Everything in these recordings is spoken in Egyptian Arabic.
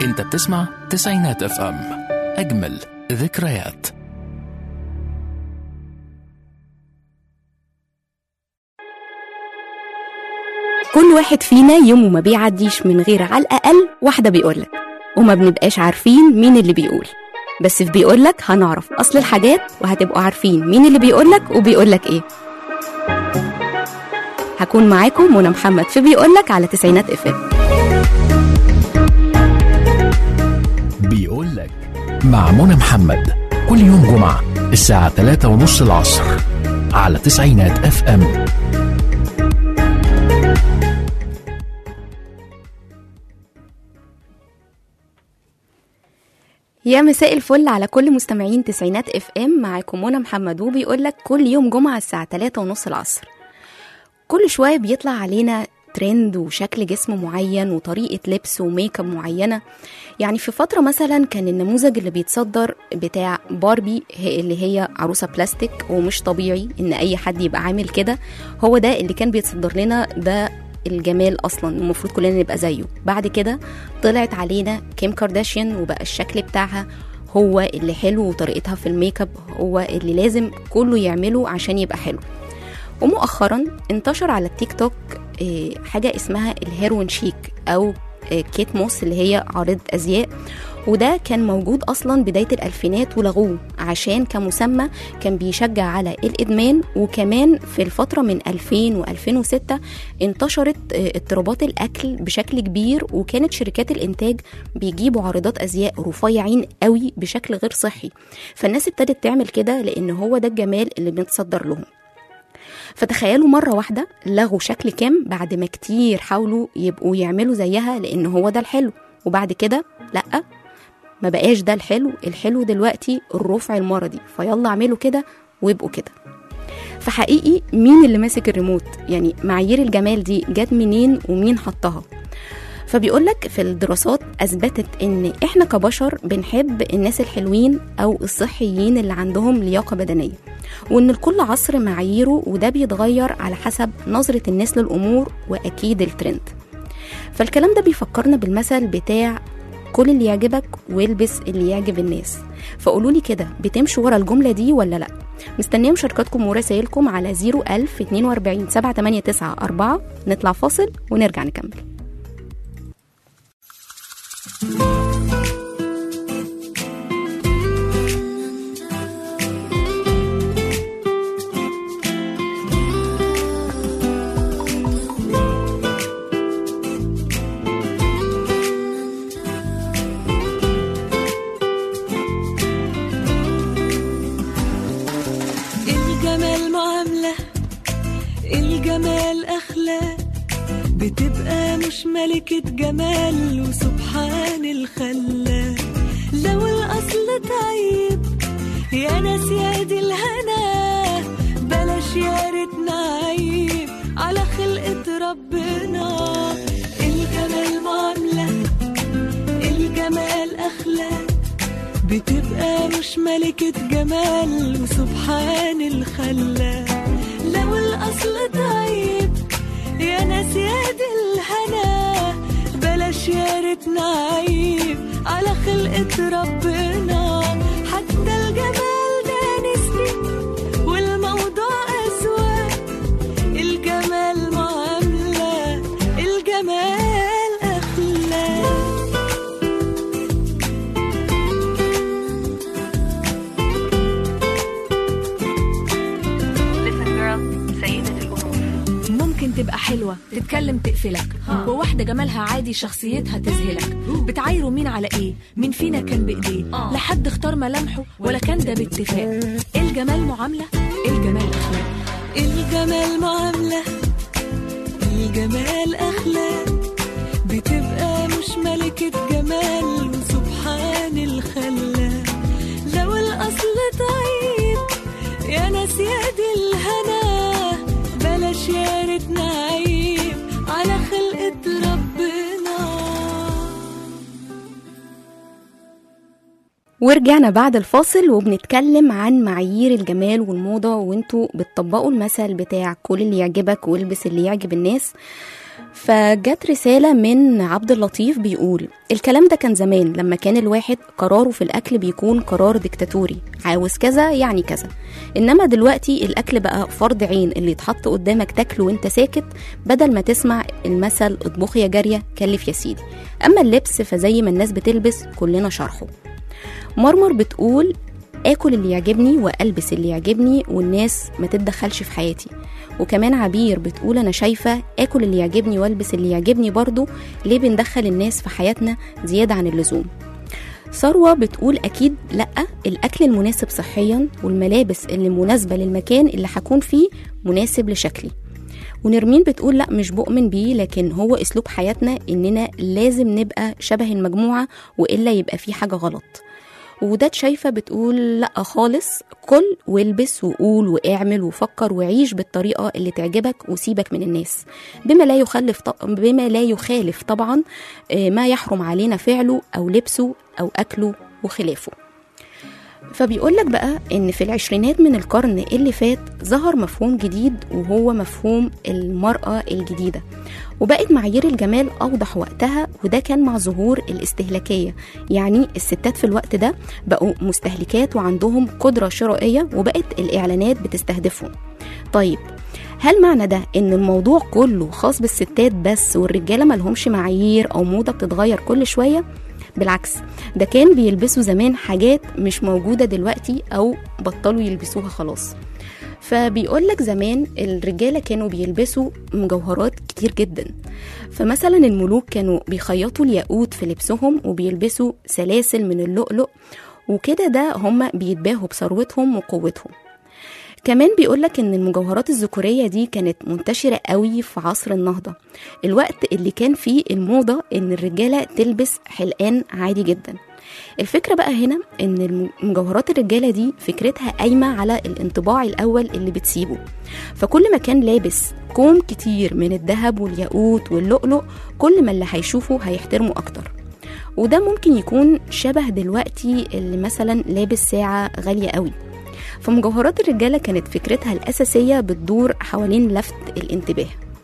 انت بتسمع تسعينات اف ام اجمل ذكريات كل واحد فينا يومه ما بيعديش من غير على الأقل واحدة بيقولك وما بنبقاش عارفين مين اللي بيقول بس في بيقولك هنعرف أصل الحاجات وهتبقوا عارفين مين اللي بيقولك وبيقولك إيه هكون معاكم منى محمد في بيقولك على تسعينات اف ام بيقول لك مع منى محمد كل يوم جمعة الساعة 3 ونص العصر على تسعينات اف ام يا مساء الفل على كل مستمعين تسعينات اف ام معاكم منى محمد وبيقولك كل يوم جمعة الساعة 3 ونص العصر كل شوية بيطلع علينا ترند وشكل جسم معين وطريقة لبس وميك اب معينة يعني في فترة مثلا كان النموذج اللي بيتصدر بتاع باربي هي- اللي هي عروسة بلاستيك ومش طبيعي ان اي حد يبقى عامل كده هو ده اللي كان بيتصدر لنا ده الجمال اصلا المفروض كلنا نبقى زيه بعد كده طلعت علينا كيم كارداشيان وبقى الشكل بتاعها هو اللي حلو وطريقتها في الميك اب هو اللي لازم كله يعمله عشان يبقى حلو ومؤخرا انتشر على التيك توك آه، حاجة اسمها الهيروين شيك أو آه، كيت موس اللي هي عارضة أزياء وده كان موجود أصلا بداية الألفينات ولغوه عشان كمسمى كان بيشجع على الإدمان وكمان في الفترة من 2000 و2006 انتشرت آه، اضطرابات الأكل بشكل كبير وكانت شركات الإنتاج بيجيبوا عارضات أزياء رفيعين قوي بشكل غير صحي فالناس ابتدت تعمل كده لأن هو ده الجمال اللي بنتصدر لهم فتخيلوا مرة واحدة لغوا شكل كام بعد ما كتير حاولوا يبقوا يعملوا زيها لأن هو ده الحلو وبعد كده لأ ما بقاش ده الحلو الحلو دلوقتي الرفع المرضي فيلا اعملوا كده وابقوا كده فحقيقي مين اللي ماسك الريموت يعني معايير الجمال دي جت منين ومين حطها فبيقولك في الدراسات أثبتت إن إحنا كبشر بنحب الناس الحلوين أو الصحيين اللي عندهم لياقة بدنية وإن لكل عصر معاييره وده بيتغير على حسب نظرة الناس للأمور وأكيد الترند فالكلام ده بيفكرنا بالمثل بتاع كل اللي يعجبك والبس اللي يعجب الناس فقولوا لي كده بتمشوا ورا الجملة دي ولا لأ مستنية مشاركاتكم ورسائلكم على 01000 42 789 4 نطلع فاصل ونرجع نكمل الجمال معاملة الجمال أخلاق بتبقى مش ملكة جمال وسبحان الخلاق لو الأصل تعيب يا ناس يا دي الهنا بلاش يا ريتنا عيب على خلقة ربنا الجمال معاملة الجمال أخلاق بتبقى مش ملكة جمال وسبحان الخلاق لو الأصل تعيب يا ناس يا دي الهنا بلاش يا ريتنا عيب على خلقة ربنا حتى الجمال ده نسبي والموضوع أذواق الجمال معاملة الجمال أخلاق ممكن تبقى حلوة تتكلم تقفلك وواحدة جمالها عادي شخصيتها تذهلك بتعايروا مين على ايه مين فينا كان بايديه لا حد اختار ملامحه ولا كان ده باتفاق الجمال معاملة الجمال اخلاق الجمال معاملة الجمال أخلاق بتبقى مش ملكة جمال وسبحان الخلاق لو الأصل طيب يا ناس يا دي الهنا بلاش يا ريتنا عيب على خلقة ربنا ورجعنا بعد الفاصل وبنتكلم عن معايير الجمال والموضة وانتوا بتطبقوا المثل بتاع كل اللي يعجبك والبس اللي يعجب الناس فجت رسالة من عبد اللطيف بيقول الكلام ده كان زمان لما كان الواحد قراره في الأكل بيكون قرار ديكتاتوري عاوز كذا يعني كذا إنما دلوقتي الأكل بقى فرض عين اللي يتحط قدامك تاكله وانت ساكت بدل ما تسمع المثل اطبخ يا جارية كلف يا سيدي أما اللبس فزي ما الناس بتلبس كلنا شرحه مرمر بتقول اكل اللي يعجبني والبس اللي يعجبني والناس ما تتدخلش في حياتي وكمان عبير بتقول انا شايفه اكل اللي يعجبني والبس اللي يعجبني برضو ليه بندخل الناس في حياتنا زياده عن اللزوم ثروة بتقول أكيد لأ الأكل المناسب صحيا والملابس اللي مناسبة للمكان اللي هكون فيه مناسب لشكلي ونرمين بتقول لا مش بؤمن بيه لكن هو اسلوب حياتنا اننا لازم نبقى شبه المجموعه والا يبقى في حاجه غلط وده شايفه بتقول لا خالص كل والبس وقول واعمل وفكر وعيش بالطريقه اللي تعجبك وسيبك من الناس بما لا يخالف ط- بما لا يخالف طبعا آه، ما يحرم علينا فعله او لبسه او اكله وخلافه فبيقول لك بقى ان في العشرينات من القرن اللي فات ظهر مفهوم جديد وهو مفهوم المرأة الجديدة وبقت معايير الجمال أوضح وقتها وده كان مع ظهور الاستهلاكية يعني الستات في الوقت ده بقوا مستهلكات وعندهم قدرة شرائية وبقت الإعلانات بتستهدفهم طيب هل معنى ده ان الموضوع كله خاص بالستات بس والرجاله ملهمش معايير او موضه بتتغير كل شويه بالعكس ده كان بيلبسوا زمان حاجات مش موجوده دلوقتي او بطلوا يلبسوها خلاص فبيقول لك زمان الرجاله كانوا بيلبسوا مجوهرات كتير جدا فمثلا الملوك كانوا بيخيطوا الياقوت في لبسهم وبيلبسوا سلاسل من اللؤلؤ وكده ده هم بيتباهوا بثروتهم وقوتهم كمان بيقولك ان المجوهرات الذكوريه دي كانت منتشره قوي في عصر النهضه الوقت اللي كان فيه الموضه ان الرجاله تلبس حلقان عادي جدا الفكره بقى هنا ان مجوهرات الرجاله دي فكرتها قايمه على الانطباع الاول اللي بتسيبه فكل ما كان لابس كوم كتير من الذهب والياقوت واللؤلؤ كل ما اللي هيشوفه هيحترمه اكتر وده ممكن يكون شبه دلوقتي اللي مثلا لابس ساعه غاليه قوي فمجوهرات الرجالة كانت فكرتها الأساسية بتدور حوالين لفت الانتباه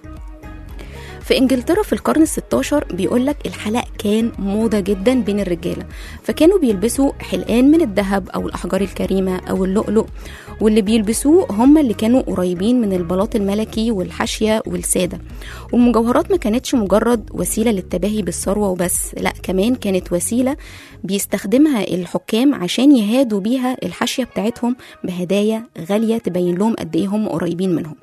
في انجلترا في القرن الستاشر بيقولك الحلق كان موضة جدا بين الرجالة فكانوا بيلبسوا حلقان من الذهب أو الأحجار الكريمة أو اللؤلؤ واللي بيلبسوه هم اللي كانوا قريبين من البلاط الملكي والحاشية والسادة والمجوهرات ما كانتش مجرد وسيلة للتباهي بالثروة وبس لا كمان كانت وسيلة بيستخدمها الحكام عشان يهادوا بيها الحاشية بتاعتهم بهدايا غالية تبين لهم قد ايه هم قريبين منهم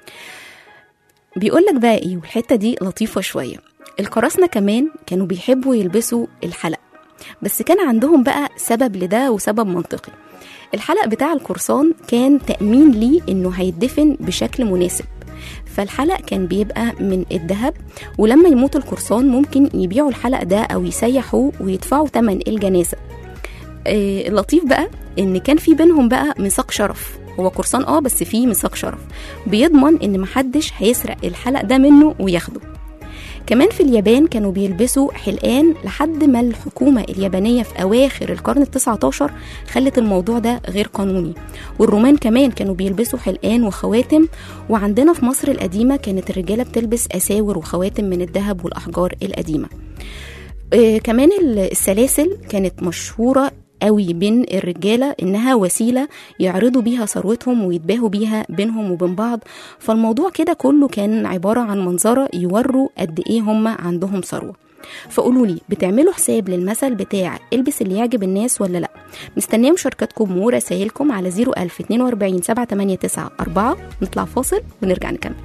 بيقولك بقى ايه والحتة دي لطيفة شوية القراصنة كمان كانوا بيحبوا يلبسوا الحلق بس كان عندهم بقى سبب لده وسبب منطقي الحلق بتاع القرصان كان تأمين ليه انه هيدفن بشكل مناسب فالحلق كان بيبقى من الذهب ولما يموت القرصان ممكن يبيعوا الحلق ده او يسيحوه ويدفعوا تمن الجنازة آه اللطيف بقى ان كان في بينهم بقى ميثاق شرف هو قرصان اه بس فيه ميثاق شرف بيضمن ان محدش هيسرق الحلق ده منه وياخده كمان في اليابان كانوا بيلبسوا حلقان لحد ما الحكومة اليابانية في أواخر القرن التسعة عشر خلت الموضوع ده غير قانوني والرومان كمان كانوا بيلبسوا حلقان وخواتم وعندنا في مصر القديمة كانت الرجالة بتلبس أساور وخواتم من الذهب والأحجار القديمة آه كمان السلاسل كانت مشهورة قوي بين الرجالة إنها وسيلة يعرضوا بيها ثروتهم ويتباهوا بيها بينهم وبين بعض فالموضوع كده كله كان عبارة عن منظرة يوروا قد إيه هم عندهم ثروة فقولوا لي بتعملوا حساب للمثل بتاع البس اللي يعجب الناس ولا لا مستنيه مشاركاتكم ورسائلكم على 01042 789 4 نطلع فاصل ونرجع نكمل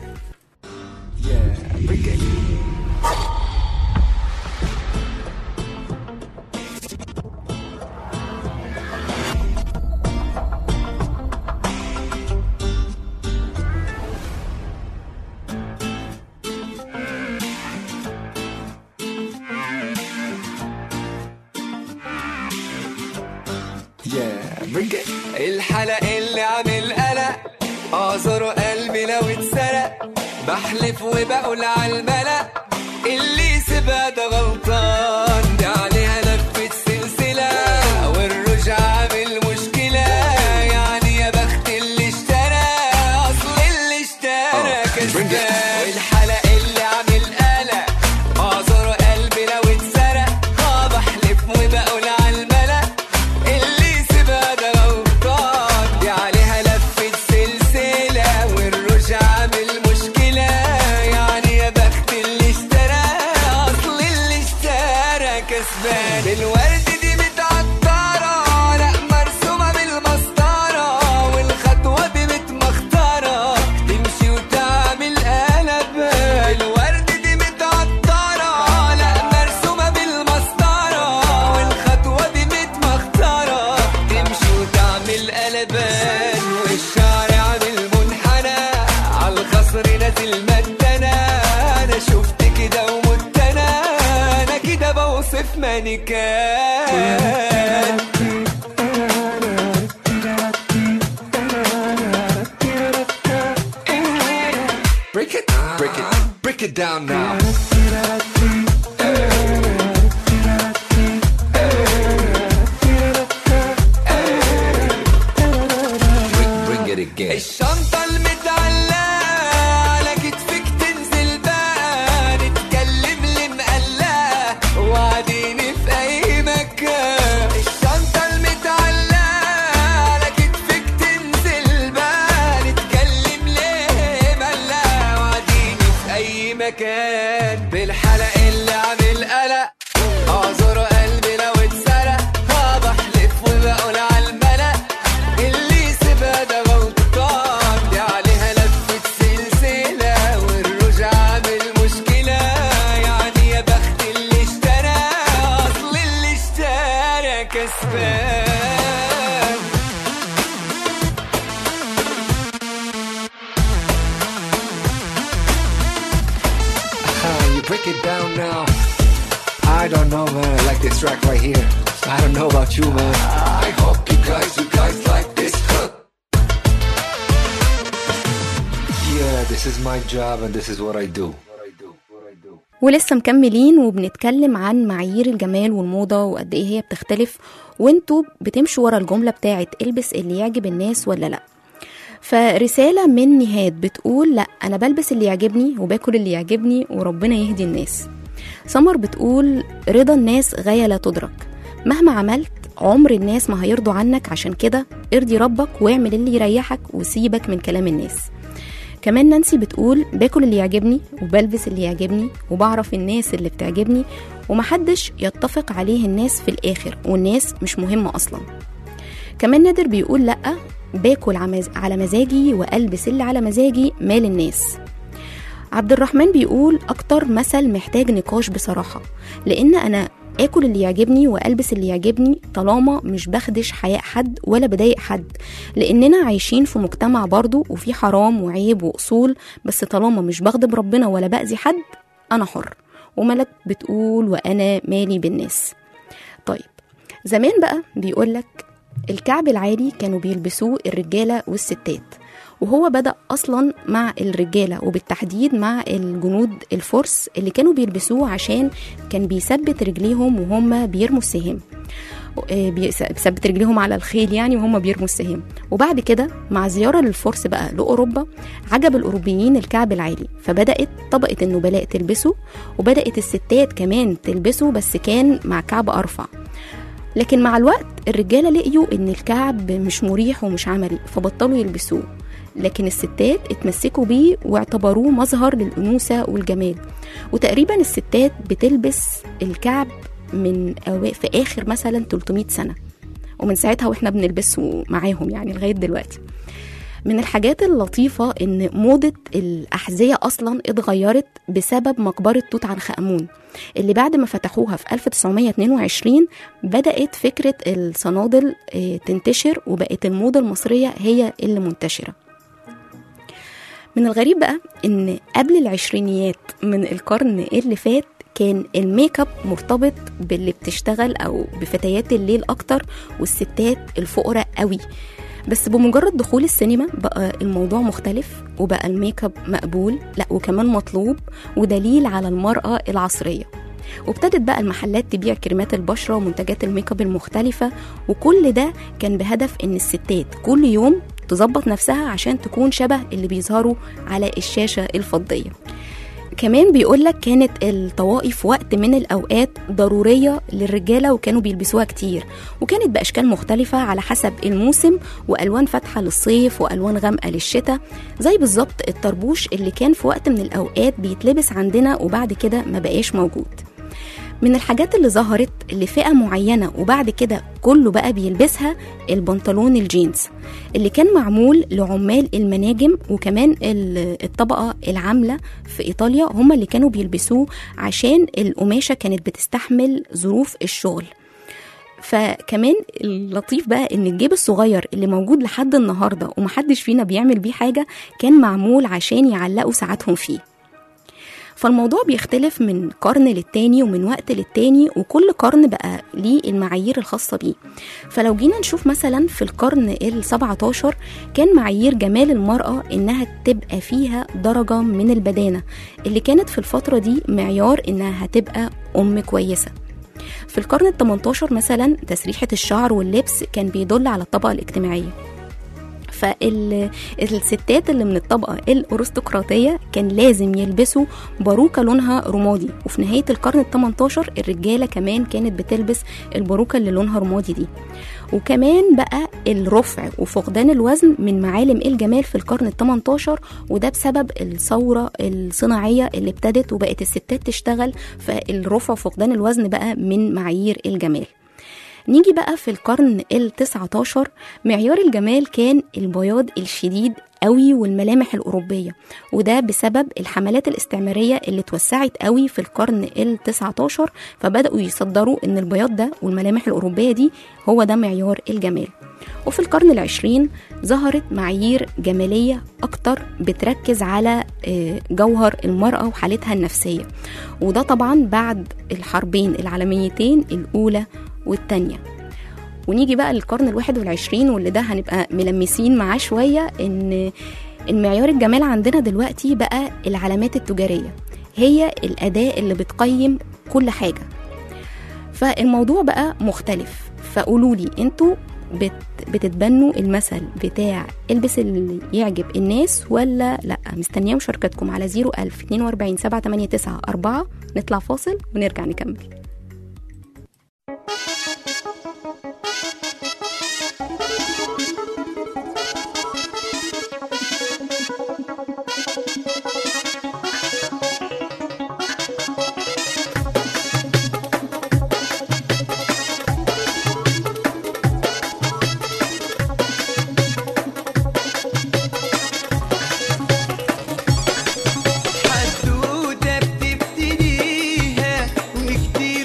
الحلق اللي عن القلق اعذر قلبي لو اتسرق بحلف وبقول على الملأ اللي سيبها ده غلطان دي عليها لفة سلسلة كسبان الورد دي متعطرة لا مرسومة بالمسطرة والخطوة دي متمخترة تمشي وتعمل قلب الورد دي متعطرة لا مرسومة بالمسطرة والخطوة دي متمخترة تمشي وتعمل قلبان والشعر عامل منحنى عالخصر نازل مدنا انا شفت كده ومت انا انا كده بوصف مانيكان Break it, break it, break it down now. Bring, bring it again. الشنطة المتعلقة على كتفك تنزل بقى نتكلم لي مقلقة وقاعدين في أي مكان الشنطة المتعلقة على كتفك تنزل بقى نتكلم ليه مقلقة وقاعدين في أي مكان بالحلق اللي عامل قلق اعذر قلبي لو اتسرق اه بحلف وبقول على الملأ اللي يسيبها ده غلطان دي عليها لفة سلسلة والرجع عامل مشكلة يعني يا بخت اللي اشترى اصل اللي اشترى كسبان Ah, you break it down now. I don't know, man. I like this track right here. I don't know about you, man. I hope you guys, you guys like this. yeah, this is my job and this is what I do. ولسه مكملين وبنتكلم عن معايير الجمال والموضة وقد ايه هي بتختلف وانتوا بتمشوا ورا الجملة بتاعت البس اللي يعجب الناس ولا لا فرسالة من نهاد بتقول لا أنا بلبس اللي يعجبني وباكل اللي يعجبني وربنا يهدي الناس سمر بتقول رضا الناس غاية لا تدرك مهما عملت عمر الناس ما هيرضوا عنك عشان كده ارضي ربك واعمل اللي يريحك وسيبك من كلام الناس كمان نانسي بتقول باكل اللي يعجبني وبلبس اللي يعجبني وبعرف الناس اللي بتعجبني ومحدش يتفق عليه الناس في الآخر والناس مش مهمة أصلا كمان نادر بيقول لأ باكل عمز- على مزاجي وألبس اللي على مزاجي مال الناس عبد الرحمن بيقول أكتر مثل محتاج نقاش بصراحة لأن أنا آكل اللي يعجبني وألبس اللي يعجبني طالما مش بخدش حياء حد ولا بضايق حد لأننا عايشين في مجتمع برضو وفي حرام وعيب وأصول بس طالما مش بغضب ربنا ولا بأذي حد أنا حر وملك بتقول وأنا مالي بالناس طيب زمان بقى بيقولك الكعب العالي كانوا بيلبسوه الرجالة والستات وهو بدأ أصلا مع الرجالة وبالتحديد مع الجنود الفرس اللي كانوا بيلبسوه عشان كان بيثبت رجليهم وهم بيرموا السهام آه، بيس- بيثبت رجليهم على الخيل يعني وهم بيرموا السهام وبعد كده مع زيارة للفرس بقى لأوروبا عجب الأوروبيين الكعب العالي فبدأت طبقة النبلاء تلبسه وبدأت الستات كمان تلبسه بس كان مع كعب أرفع لكن مع الوقت الرجالة لقيوا إن الكعب مش مريح ومش عملي فبطلوا يلبسوه لكن الستات اتمسكوا بيه واعتبروه مظهر للأنوثة والجمال وتقريبا الستات بتلبس الكعب من أوا- في آخر مثلا 300 سنة ومن ساعتها واحنا بنلبسه معاهم يعني لغاية دلوقتي من الحاجات اللطيفة إن موضة الأحذية أصلا اتغيرت بسبب مقبرة توت عنخ آمون اللي بعد ما فتحوها في 1922 بدأت فكرة الصنادل آه، تنتشر وبقت الموضة المصرية هي اللي منتشرة من الغريب بقى إن قبل العشرينيات من القرن اللي فات كان الميك اب مرتبط باللي بتشتغل او بفتيات الليل اكتر والستات الفقراء قوي بس بمجرد دخول السينما بقى الموضوع مختلف وبقى الميك اب مقبول لا وكمان مطلوب ودليل على المرأة العصرية وابتدت بقى المحلات تبيع كريمات البشرة ومنتجات الميك اب المختلفة وكل ده كان بهدف ان الستات كل يوم تظبط نفسها عشان تكون شبه اللي بيظهروا على الشاشة الفضية كمان بيقولك كانت الطوائف وقت من الأوقات ضرورية للرجالة وكانوا بيلبسوها كتير وكانت بأشكال مختلفة على حسب الموسم وألوان فاتحة للصيف وألوان غامقة للشتاء زي بالظبط الطربوش اللي كان في وقت من الأوقات بيتلبس عندنا وبعد كده ما بقاش موجود من الحاجات اللي ظهرت لفئة معينة وبعد كده كله بقى بيلبسها البنطلون الجينز اللي كان معمول لعمال المناجم وكمان ال- الطبقة العاملة في إيطاليا هم اللي كانوا بيلبسوه عشان القماشة كانت بتستحمل ظروف الشغل فكمان اللطيف بقى ان الجيب الصغير اللي موجود لحد النهارده ومحدش فينا بيعمل بيه حاجه كان معمول عشان يعلقوا ساعاتهم فيه فالموضوع بيختلف من قرن للتاني ومن وقت للتاني وكل قرن بقى ليه المعايير الخاصة بيه فلو جينا نشوف مثلا في القرن ال17 كان معايير جمال المرأة إنها تبقى فيها درجة من البدانة اللي كانت في الفترة دي معيار إنها هتبقى أم كويسة في القرن ال 18 مثلا تسريحة الشعر واللبس كان بيدل على الطبقة الاجتماعية فالستات اللي من الطبقة الأرستقراطية كان لازم يلبسوا باروكة لونها رمادي وفي نهاية القرن ال 18 الرجالة كمان كانت بتلبس الباروكة اللي لونها رمادي دي وكمان بقى الرفع وفقدان الوزن من معالم الجمال في القرن ال 18 وده بسبب الثورة الصناعية اللي ابتدت وبقت الستات تشتغل فالرفع وفقدان الوزن بقى من معايير الجمال نيجي بقى في القرن ال 19 معيار الجمال كان البياض الشديد قوي والملامح الأوروبية وده بسبب الحملات الاستعمارية اللي اتوسعت قوي في القرن ال 19 فبدأوا يصدروا إن البياض ده والملامح الأوروبية دي هو ده معيار الجمال وفي القرن العشرين ظهرت معايير جمالية أكتر بتركز على آه، جوهر المرأة وحالتها النفسية وده طبعا بعد الحربين العالميتين الأولى والتانية ونيجي بقى للقرن الواحد والعشرين واللي ده هنبقى ملمسين معاه شوية إن المعيار الجمال عندنا دلوقتي بقى العلامات التجارية هي الأداة اللي بتقيم كل حاجة فالموضوع بقى مختلف فقولوا لي انتوا بت بتتبنوا المثل بتاع البس اللي يعجب الناس ولا لا مستنيه مشاركتكم على 01000 42 789 4 نطلع فاصل ونرجع نكمل حدوتة بتبتديها وكتير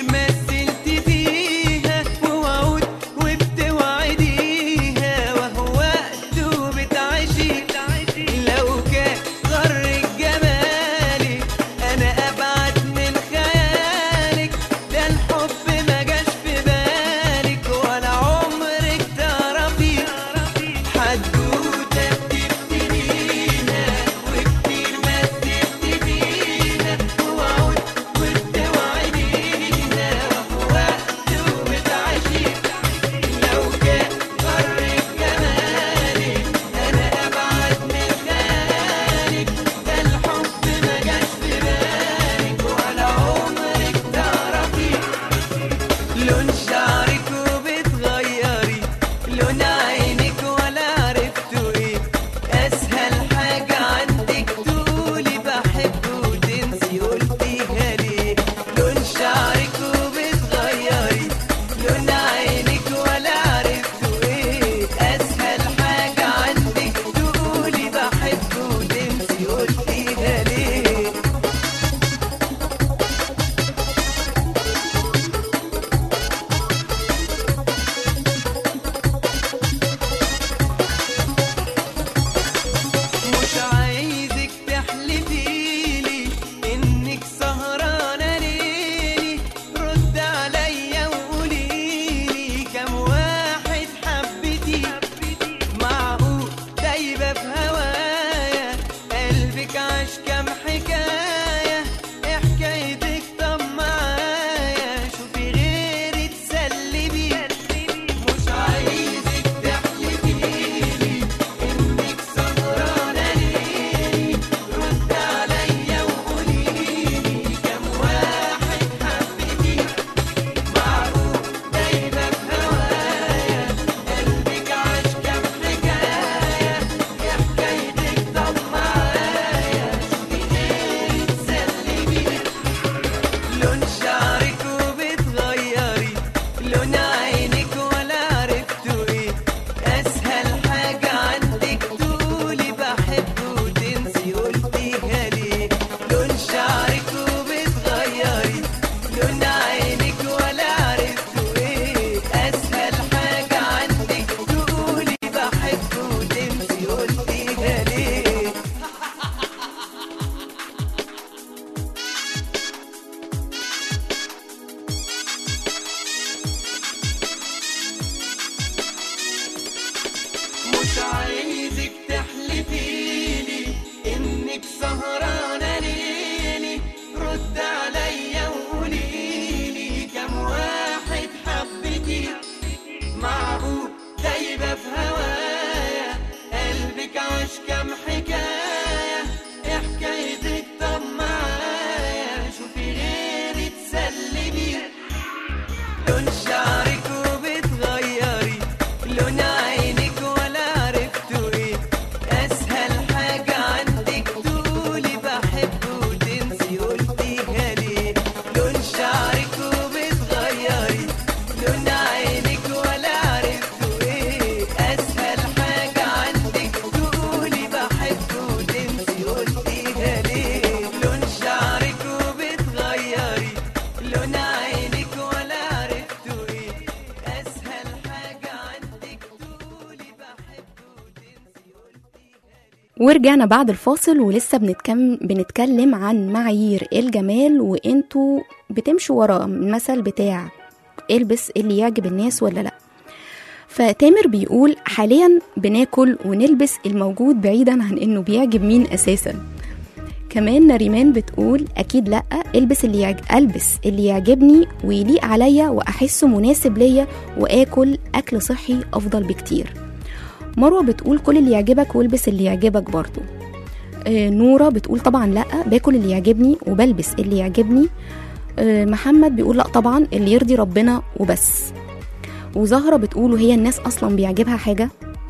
لون شعرك وبتغيري لون عينك ولا عرفتوا ايه اسهل حاجة عندك تقولي بحب وتنسي قلتيها ليه لون شعرك وبتغيري لون عينك ولا عرفتوا ايه اسهل حاجة عندك تقولي بحب وتنسي قلتيها ليه لون شعرك وبتغيري لون عينك ولا عرفتوا ايه اسهل حاجة عندك تقولي بحب وتنسي قلتيها ورجعنا بعد الفاصل ولسه بنتكم بنتكلم عن معايير الجمال وانتوا بتمشوا ورا المثل بتاع البس اللي يعجب الناس ولا لا فتامر بيقول حاليا بناكل ونلبس الموجود بعيدا عن انه بيعجب مين اساسا كمان نريمان بتقول اكيد لا البس اللي يعج... البس اللي يعجبني ويليق عليا واحسه مناسب ليا واكل اكل صحي افضل بكتير مروه بتقول كل اللي يعجبك والبس اللي يعجبك برضو آه، نورة بتقول طبعا لا باكل اللي يعجبني وبلبس اللي يعجبني آه، محمد بيقول لا طبعا اللي يرضي ربنا وبس وزهرة بتقول وهي الناس أصلا بيعجبها حاجة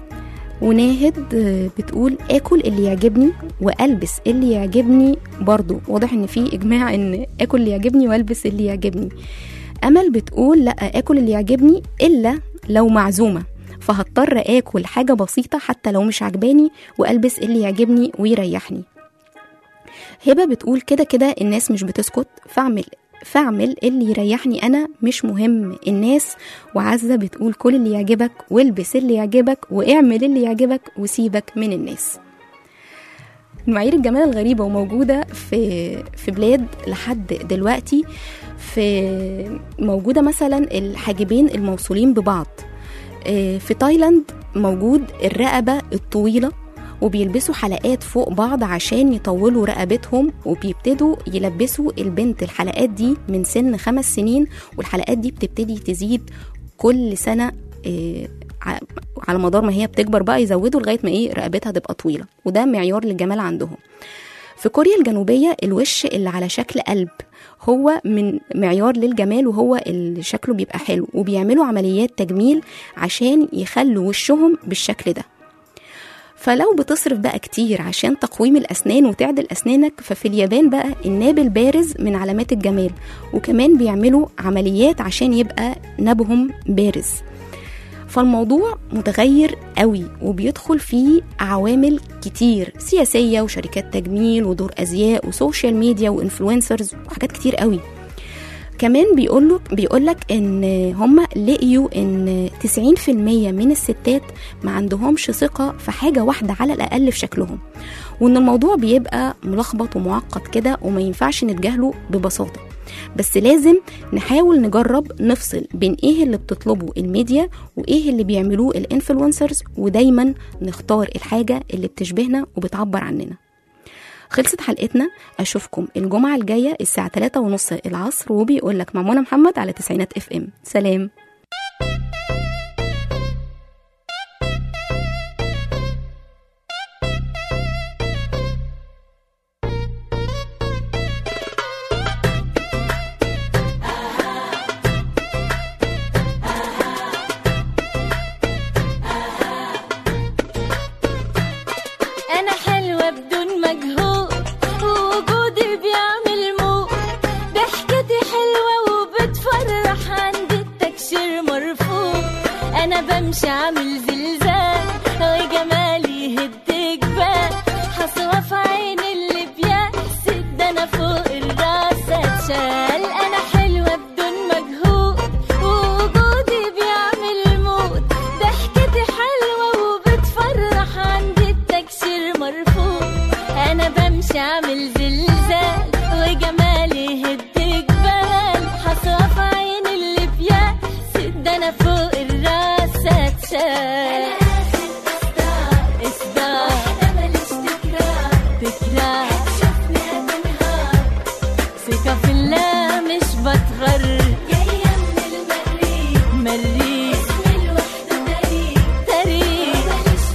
وناهد آه، بتقول اكل اللي يعجبني والبس اللي يعجبني برضو واضح ان في اجماع ان اكل اللي يعجبني والبس اللي يعجبني امل بتقول لا اكل اللي يعجبني الا لو معزومه فهضطر اكل حاجه بسيطه حتى لو مش عجباني والبس اللي يعجبني ويريحني هبه بتقول كده كده الناس مش بتسكت فاعمل فاعمل اللي يريحني انا مش مهم الناس وعزه بتقول كل اللي يعجبك والبس اللي يعجبك واعمل اللي يعجبك وسيبك من الناس معايير الجمال الغريبة وموجودة في في بلاد لحد دلوقتي في موجودة مثلا الحاجبين الموصولين ببعض آه، في تايلاند موجود الرقبة الطويلة وبيلبسوا حلقات فوق بعض عشان يطولوا رقبتهم وبيبتدوا يلبسوا البنت الحلقات دي من سن خمس سنين والحلقات دي بتبتدي تزيد كل سنة آه، ع- على مدار ما هي بتكبر بقى يزودوا لغاية ما ايه رقبتها تبقى طويلة وده معيار للجمال عندهم في كوريا الجنوبية الوش اللي على شكل قلب هو من معيار للجمال وهو اللي شكله بيبقى حلو وبيعملوا عمليات تجميل عشان يخلوا وشهم بالشكل ده فلو بتصرف بقى كتير عشان تقويم الأسنان وتعدل أسنانك ففي اليابان بقى الناب البارز من علامات الجمال وكمان بيعملوا عمليات عشان يبقى نابهم بارز فالموضوع متغير قوي وبيدخل فيه عوامل كتير سياسية وشركات تجميل ودور أزياء وسوشيال ميديا وإنفلونسرز وحاجات كتير قوي كمان بيقولك بيقولك ان هم لقيوا ان 90% من الستات ما عندهمش ثقة في حاجة واحدة على الأقل في شكلهم وان الموضوع بيبقى ملخبط ومعقد كده وما ينفعش نتجاهله ببساطة بس لازم نحاول نجرب نفصل بين ايه اللي بتطلبه الميديا وايه اللي بيعملوه الانفلونسرز ودايما نختار الحاجة اللي بتشبهنا وبتعبر عننا خلصت حلقتنا اشوفكم الجمعة الجاية الساعة 3 ونص العصر وبيقول لك مع منى محمد على تسعينات اف ام سلام انا حلوة بدون مجهود ووجودي بيعمل موت ضحكتي حلوة وبتفرح عند التكشير مرفوع انا بمشي عامل زلزال وجمالي يهد جبال حصوة في عين اللي بيحسد ده انا فوق الراس اتشال انا حلوة بدون مجهود ووجودي بيعمل موت ضحكتي حلوة وبتفرح عند التكشير مرفوع انا بمشي عامل زلزال وجمالي يهد جبال حصوة في عين اللي بيحسد ده انا فوق الراس اتشال اصدار تكرار ثقة في الله مش بتغر مريخ تاريخ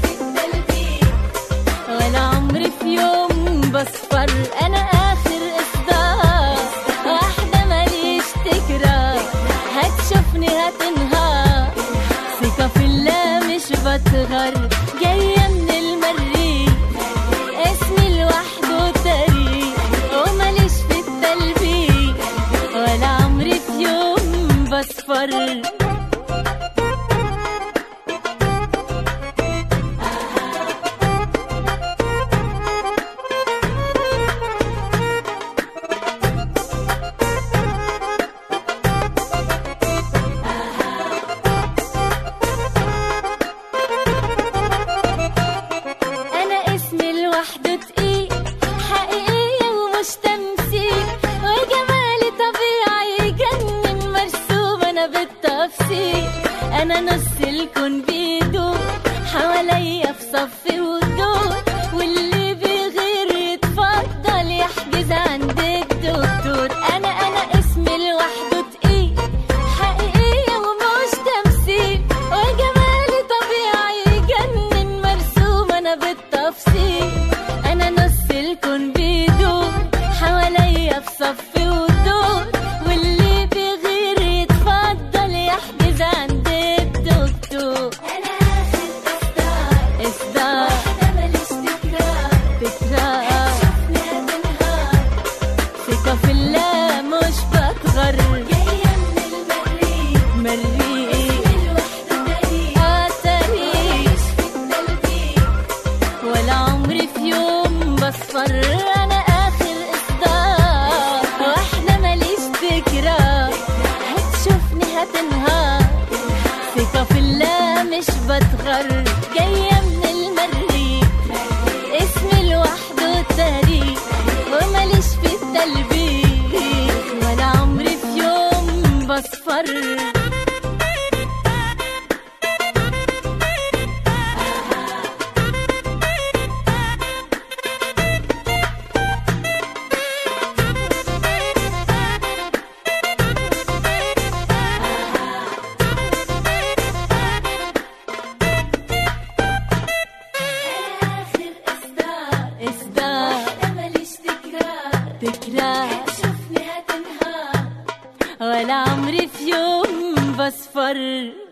ولا عمري في يوم بصفر انا اخر اصدار واحدة ماليش تكرار هتشوفني بتغر جاية من المريخ اسمي لوحده تاريخ وماليش في التلبيك ولا عمري في يوم بصفر انا اسمي لوحده تقيل حقيقية ومش تمثيل وجمالي طبيعي يجنن مرسوم انا بالتفصيل انا نص الكون بيدور حواليا في صف ودور واللي بيغير يتفضل يحجز عند الدكتور انا انا اسمي لوحده تقيل حقيقية ومش تمثيل وجمالي طبيعي يجنن مرسوم انا بالتفصيل انا نص الكون بيدور حواليا في صف ودور واللي بيغير يتفضل يحجز عند الدكتور انا اخر اصدار انا ماليش تكرار تكرار شوفني هتنهار ثقة في الله مش بتغر جاية من المريخ مريخ الوحدة تاريخ اه تاريخ ولا عمري في يوم بصفر انا اخر اصدار واحدة ماليش تكرار هتشوفني هتنهار ثقة في الله مش بتغر جاية من المريخ اسمي لوحده تاريخ وماليش في التلبيخ ولا عمري في يوم بصفر إصدار تكرار ولا عمري في يوم بصفر